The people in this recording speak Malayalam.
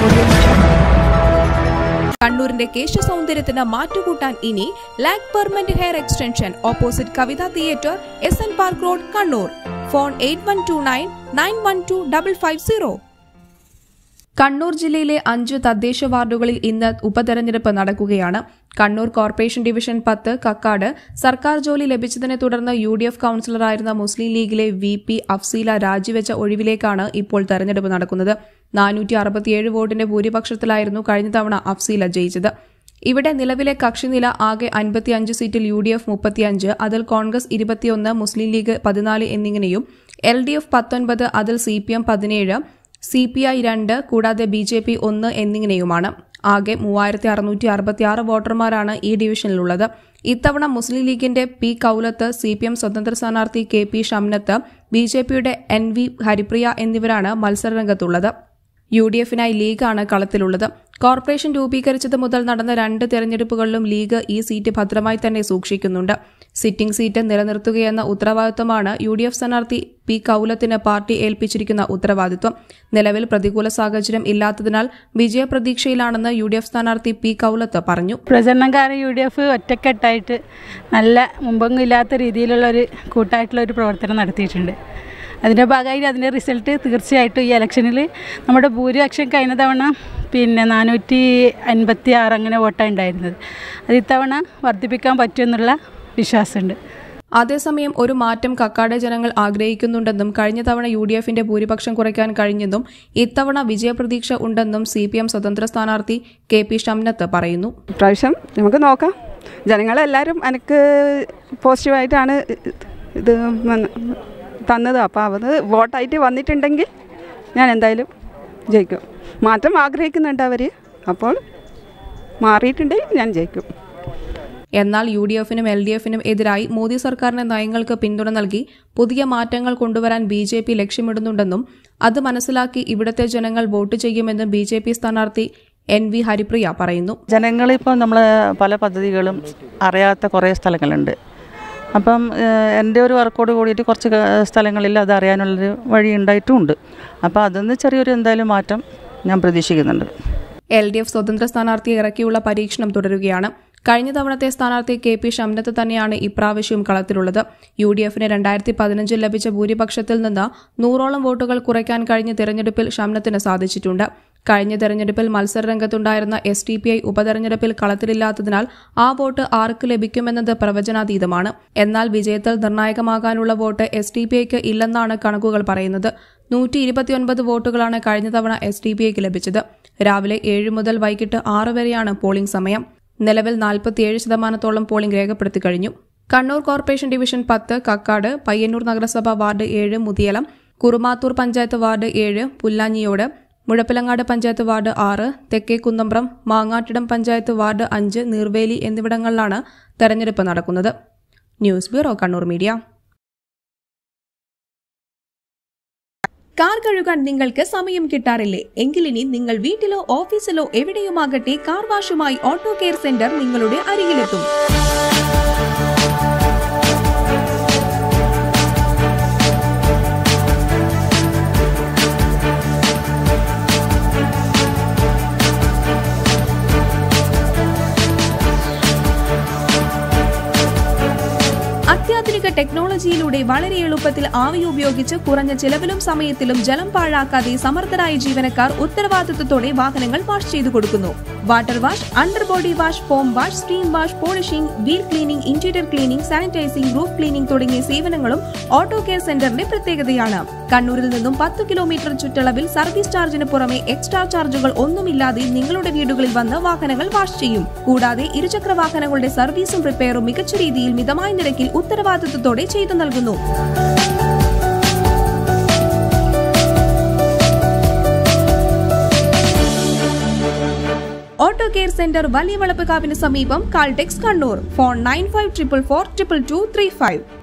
ഓഡിയോ കണ്ണൂരിന്റെ കേശ സൗന്ദര്യത്തിന് മാറ്റുകൂട്ടാൻ ഇനി ലാക് permanent hair extension opposite Kavitha theatre S N park road Kannur phone eight one two nine nine one two double five zero Kannur ജില്ലയിലെ അഞ്ച് തദ്ദേശ വാർഡുകളിൽ ഇന്ന് ഉപതെരഞ്ഞെടുപ്പ് നടക്കുകയാണ് കണ്ണൂർ കോർപ്പറേഷൻ ഡിവിഷൻ പത്ത് കക്കാട് സർക്കാർ ജോലി ലഭിച്ചതിനെ തുടർന്ന് യു ഡി എഫ് കൌൺസിലറായിരുന്ന മുസ്ലിം ലീഗിലെ വി പി അഫ്സീല രാജിവെച്ച ഒഴിവിലേക്കാണ് ഇപ്പോൾ തെരഞ്ഞെടുപ്പ് നടക്കുന്നത് നാനൂറ്റി അറുപത്തിയേഴ് വോട്ടിന്റെ ഭൂരിപക്ഷത്തിലായിരുന്നു കഴിഞ്ഞ തവണ അഫ്സീല ജയിച്ചത് ഇവിടെ നിലവിലെ കക്ഷിനില ആകെ അൻപത്തിയഞ്ച് സീറ്റിൽ യു ഡി എഫ് മുപ്പത്തിയഞ്ച് അതിൽ കോൺഗ്രസ് ഇരുപത്തിയൊന്ന് മുസ്ലിം ലീഗ് പതിനാല് എന്നിങ്ങനെയും എൽ ഡി എഫ് പത്തൊൻപത് അതിൽ സി പി എം പതിനേഴ് സി പി ഐ രണ്ട് കൂടാതെ ബി ജെ പി ഒന്ന് എന്നിങ്ങനെയുമാണ് ആകെ മൂവായിരത്തി അറുന്നൂറ്റി അറുപത്തിയാറ് വോട്ടർമാരാണ് ഈ ഡിവിഷനിലുള്ളത് ഇത്തവണ മുസ്ലിം ലീഗിന്റെ P Koulath C P M സ്വതന്ത്ര സ്ഥാനാർത്ഥി K P Shamnath B J പിയുടെ എൻ വി ഹരിപ്രിയ എന്നിവരാണ് മത്സരരംഗത്തുള്ളത് യു ഡി എഫിനായി ലീഗാണ് കളത്തിലുള്ളത് കോർപ്പറേഷൻ രൂപീകരിച്ചത് മുതൽ നടന്ന രണ്ട് തെരഞ്ഞെടുപ്പുകളിലും ലീഗ് ഈ സീറ്റ് ഭദ്രമായി തന്നെ സൂക്ഷിക്കുന്നുണ്ട് സിറ്റിംഗ് സീറ്റ് നിലനിർത്തുകയെന്ന ഉത്തരവാദിത്വമാണ് യു ഡി എഫ് സ്ഥാനാർത്ഥി പി കൌലത്തിന് പാർട്ടി ഏൽപ്പിച്ചിരിക്കുന്ന ഉത്തരവാദിത്വം നിലവിൽ പ്രതികൂല സാഹചര്യം ഇല്ലാത്തതിനാൽ വിജയപ്രതീക്ഷയിലാണെന്ന് യു ഡി എഫ് സ്ഥാനാർത്ഥി പി കൌലത്ത് പറഞ്ഞു പ്രചരണക്കാരൻ യു ഡി എഫ് ഒറ്റക്കെട്ടായിട്ട് നല്ല മുമ്പൊന്നും ഇല്ലാത്ത രീതിയിലുള്ള ഒരു കൂട്ടായിട്ടുള്ള ഒരു പ്രവർത്തനം നടത്തിയിട്ടുണ്ട് അതിൻ്റെ ഭാഗമായി അതിൻ്റെ റിസൾട്ട് തീർച്ചയായിട്ടും ഈ ഇലക്ഷനിൽ നമ്മുടെ ഭൂരിപക്ഷം കഴിഞ്ഞ തവണ പിന്നെ നാനൂറ്റി അൻപത്തി ആറ് അങ്ങനെ വോട്ടാണ് ഉണ്ടായിരുന്നത് അത് ഇത്തവണ വർദ്ധിപ്പിക്കാൻ പറ്റുമെന്നുള്ള വിശ്വാസമുണ്ട് അതേസമയം ഒരു മാറ്റം കക്കാട് ജനങ്ങൾ ആഗ്രഹിക്കുന്നുണ്ടെന്നും കഴിഞ്ഞ തവണ യു ഡി എഫിന്റെ ഭൂരിപക്ഷം കുറയ്ക്കാൻ കഴിഞ്ഞെന്നും ഇത്തവണ വിജയപ്രതീക്ഷ ഉണ്ടെന്നും സി പി എം സ്വതന്ത്ര സ്ഥാനാർത്ഥി കെ പി ഷംനത്ത് പറയുന്നു ഇപ്രാവശ്യം നമുക്ക് നോക്കാം ജനങ്ങളെല്ലാവരും എനിക്ക് പോസിറ്റീവായിട്ടാണ് ഇത് വന്ന് തന്നത് അപ്പോൾ അത് വോട്ടായിട്ട് വന്നിട്ടുണ്ടെങ്കിൽ ഞാൻ എന്തായാലും ജയിക്കും മാറ്റം ആഗ്രഹിക്കുന്നുണ്ട് അവർ അപ്പോൾ മാറിയിട്ടുണ്ടെങ്കിൽ ഞാൻ ജയിക്കും എന്നാൽ യു ഡി എഫിനും എൽ ഡി എഫിനും എതിരായി മോദി സർക്കാരിന്റെ നയങ്ങൾക്ക് പിന്തുണ നൽകി പുതിയ മാറ്റങ്ങൾ കൊണ്ടുവരാൻ ബി ജെ പി ലക്ഷ്യമിടുന്നുണ്ടെന്നും അത് മനസ്സിലാക്കി ഇവിടുത്തെ ജനങ്ങൾ വോട്ട് ചെയ്യുമെന്നും ബി ജെ പി സ്ഥാനാർത്ഥി എൻ വി ഹരിപ്രിയ പറയുന്നു ജനങ്ങളിപ്പോൾ നമ്മൾ പല പദ്ധതികളും അറിയാത്ത കുറേ സ്ഥലങ്ങളുണ്ട് അപ്പം ഏഹ്, എൻ്റെ ഒരു വർക്കോട് കൂടിയിട്ട് കുറച്ച് ക- സ്ഥലങ്ങളിൽ അത് അറിയാനുള്ളൊരു വഴി ഉണ്ടായിട്ടുമുണ്ട് അപ്പോൾ അതിന്ന് ചെറിയൊരു എന്തായാലും മാറ്റം ഞാൻ പ്രതീക്ഷിക്കുന്നുണ്ട് എൽ ഡി എഫ് സ്വതന്ത്ര സ്ഥാനാർത്ഥിയെ ഇറക്കിയുള്ള പരീക്ഷണം തുടരുകയാണ് കഴിഞ്ഞ തവണത്തെ സ്ഥാനാർത്ഥി കെ പി ഷംനത്ത് തന്നെയാണ് ഇപ്രാവശ്യവും കളത്തിലുള്ളത് യു ഡി എഫിന് രണ്ടായിരത്തി പതിനഞ്ചിൽ ലഭിച്ച ഭൂരിപക്ഷത്തിൽ നിന്ന് നൂറോളം വോട്ടുകൾ കുറയ്ക്കാൻ കഴിഞ്ഞ തെരഞ്ഞെടുപ്പിൽ ഷംനത്തിന് സാധിച്ചിട്ടുണ്ട് കഴിഞ്ഞ തെരഞ്ഞെടുപ്പിൽ മത്സരരംഗത്തുണ്ടായിരുന്ന എസ് ടി പി ഐ ഉപതെരഞ്ഞെടുപ്പിൽ കളത്തിലില്ലാത്തതിനാൽ ആ വോട്ട് ആർക്ക് ലഭിക്കുമെന്നത് പ്രവചനാതീതമാണ് എന്നാൽ വിജയത്തിൽ നിർണായകമാകാനുള്ള വോട്ട് എസ് ടി പി ഐക്ക് ഇല്ലെന്നാണ് കണക്കുകൾ പറയുന്നത് നൂറ്റി ഇരുപത്തിയൊൻപത് വോട്ടുകളാണ് കഴിഞ്ഞ തവണ എസ് ഡി പി ഐക്ക് ലഭിച്ചത് രാവിലെ ഏഴ് മുതൽ വൈകിട്ട് ആറ് വരെയാണ് പോളിംഗ് സമയം നിലവിൽ നാൽപ്പത്തിയേഴ് ശതമാനത്തോളം പോളിംഗ് രേഖപ്പെടുത്തി കഴിഞ്ഞു കണ്ണൂർ കോർപ്പറേഷൻ ഡിവിഷൻ പത്ത് കക്കാട് പയ്യന്നൂർ നഗരസഭ വാർഡ് ഏഴ് മുതിയലം കുറുമാത്തൂർ പഞ്ചായത്ത് വാർഡ് ഏഴ് പുല്ലാഞ്ഞിയോട് മുഴപ്പിലങ്ങാട് പഞ്ചായത്ത് വാർഡ് ആറ് തെക്കേ കുന്നമ്പ്രം മാങ്ങാട്ടിടം പഞ്ചായത്ത് വാർഡ് അഞ്ച് നീർവേലി എന്നിവിടങ്ങളിലാണ് തെരഞ്ഞെടുപ്പ് നടക്കുന്നത് news bureau Kannur media car കഴുകാൻ നിങ്ങൾക്ക് സമയം കിട്ടാറില്ലേ എങ്കിലിനി നിങ്ങൾ വീട്ടിലോ ഓഫീസിലോ എവിടെയുമാകട്ടെ കാർ വാഷുമായി ഓട്ടോ കെയർ സെന്റർ നിങ്ങളുടെ അരികിലെത്തും അത്യാധുനിക ടെക്നോളജിയിലൂടെ വളരെ എളുപ്പത്തിൽ ആവി ഉപയോഗിച്ച് കുറഞ്ഞ ചിലവിലും സമയത്തിലും ജലം പാഴാക്കാതെ സമർത്ഥരായ ജീവനക്കാർ ഉത്തരവാദിത്വത്തോടെ വാഹനങ്ങൾ വാഷ് ചെയ്തു കൊടുക്കുന്നു water wash under body wash foam wash steam wash polishing wheel cleaning interior cleaning sanitising roof cleaning തുടങ്ങിയ സേവനങ്ങളും ഓട്ടോ കെയർ സെന്ററിന്റെ പ്രത്യേകതയാണ് കണ്ണൂരിൽ നിന്നും പത്ത് കിലോമീറ്റർ ചുറ്റളവിൽ സർവീസ് ചാർജിന് പുറമെ എക്സ്ട്രാ ചാർജുകൾ ഒന്നുമില്ലാതെ നിങ്ങളുടെ വീടുകളിൽ വന്ന് വാഹനങ്ങൾ വാഷ് ചെയ്യും കൂടാതെ ഇരുചക്ര വാഹനങ്ങളുടെ സർവീസും റിപ്പയറും മികച്ച രീതിയിൽ മിതമായ നിരക്കിൽ ഉത്തരവാദിത്വത്തോടെ ചെയ്തു നൽകുന്നു ഓട്ടോ കെയർ സെന്റർ വലിയ വളപ്പുകാവിന് സമീപം Caltex Kannur phone nine five triple four triple two three five